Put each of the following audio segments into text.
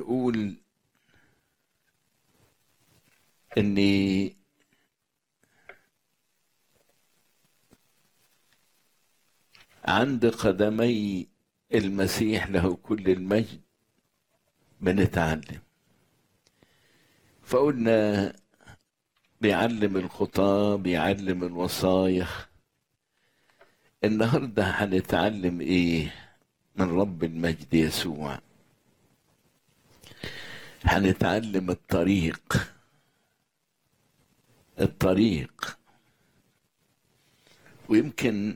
بيقول اني عند قدمي المسيح له كل المجد بنتعلم فقلنا بيعلم الخطاة بيعلم الوصايا النهارده هنتعلم ايه من رب المجد يسوع هنتعلم الطريق الطريق ويمكن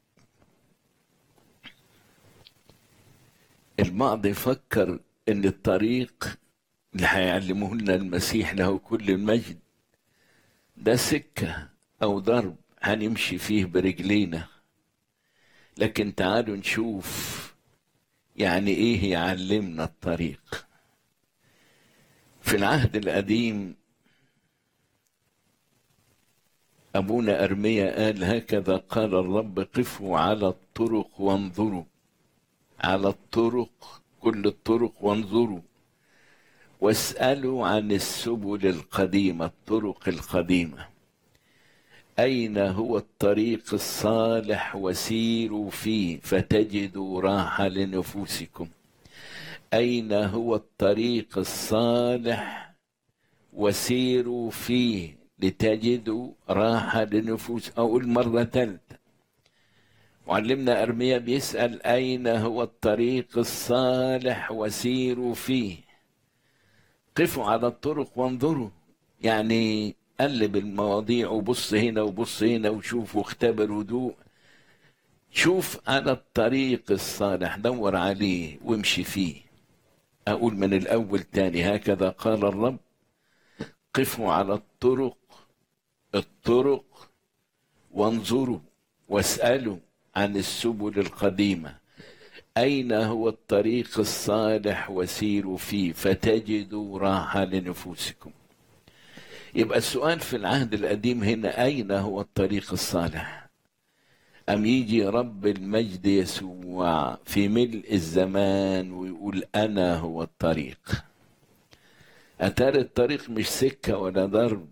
البعض يفكر ان الطريق اللي هيعلمه لنا المسيح له كل المجد ده سكة او ضرب هنمشي فيه برجلينا لكن تعالوا نشوف يعني ايه يعلمنا الطريق في العهد القديم أبونا أرميا قال هكذا قال الرب قفوا على الطرق وانظروا على الطرق كل الطرق وانظروا واسألوا عن السبل القديمة الطرق القديمة أين هو الطريق الصالح وسيروا فيه فتجدوا راحة لنفوسكم أين هو الطريق الصالح وسيروا فيه لتجدوا راحة لنفوس أقول مرة ثالثة معلمنا أرميا بيسأل أين هو الطريق الصالح وسيروا فيه قفوا على الطرق وانظروا يعني قلب المواضيع وبص هنا وبص هنا وشوف واختبر هدوء شوف على الطريق الصالح دور عليه وامشي فيه أقول من الأول تاني هكذا قال الرب قفوا على الطرق الطرق وانظروا واسألوا عن السبل القديمة أين هو الطريق الصالح وسيروا فيه فتجدوا راحة لنفوسكم يبقى السؤال في العهد القديم هنا أين هو الطريق الصالح أم يجي رب المجد يسوع في ملء الزمان ويقول أنا هو الطريق أتاري الطريق مش سكة ولا ضرب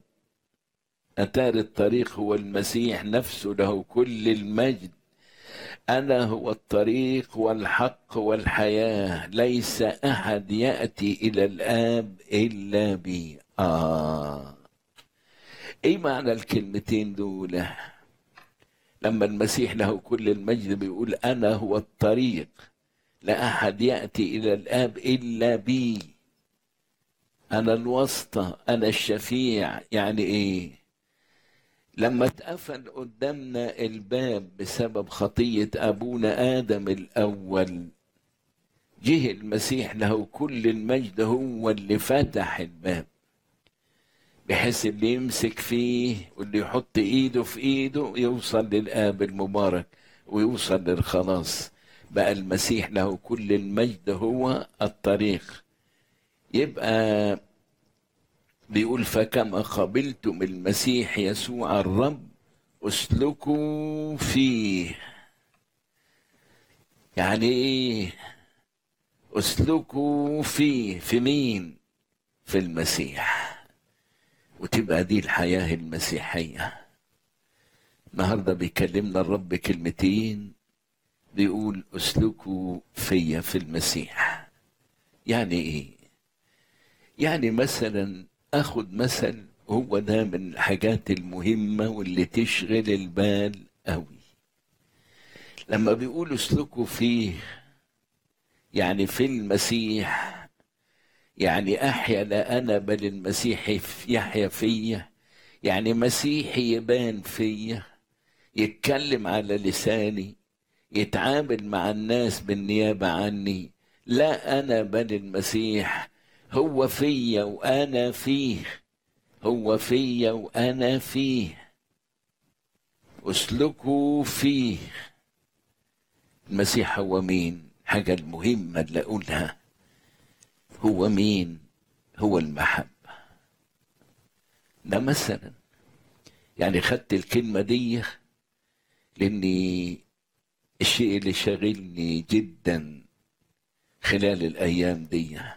أتاري الطريق هو المسيح نفسه له كل المجد أنا هو الطريق والحق والحياة ليس أحد يأتي إلى الآب إلا بي آه إيه معنى الكلمتين دول لما المسيح له كل المجد بيقول أنا هو الطريق لا أحد يأتي إلى الآب إلا بي أنا الواسطة أنا الشفيع يعني إيه لما اتقفل قدامنا الباب بسبب خطية أبونا آدم الأول جه المسيح له كل المجد هو اللي فتح الباب بحيث اللي يمسك فيه واللي يحط ايده في ايده يوصل للآب المبارك ويوصل للخلاص بقى المسيح له كل المجد هو الطريق يبقى بيقول فكما قبلتم المسيح يسوع الرب اسلكوا فيه يعني ايه اسلكوا فيه في مين في المسيح وتبقى دي الحياة المسيحية النهاردة بيكلمنا الرب كلمتين بيقول اسلكوا فيا في المسيح يعني ايه يعني مثلا اخد مثل هو ده من الحاجات المهمة واللي تشغل البال قوي لما بيقولوا اسلكوا فيه يعني في المسيح يعني احيا لا انا بل المسيح يحيا فيا يعني مسيحي يبان فيا يتكلم على لساني يتعامل مع الناس بالنيابة عني لا انا بل المسيح هو فيا وانا فيه هو فيا وانا فيه اسلكوا فيه المسيح هو مين حاجة المهمة اللي أقولها هو مين هو المحبة ده مثلا يعني خدت الكلمة دي لأني الشيء اللي شاغلني جدا خلال الأيام دي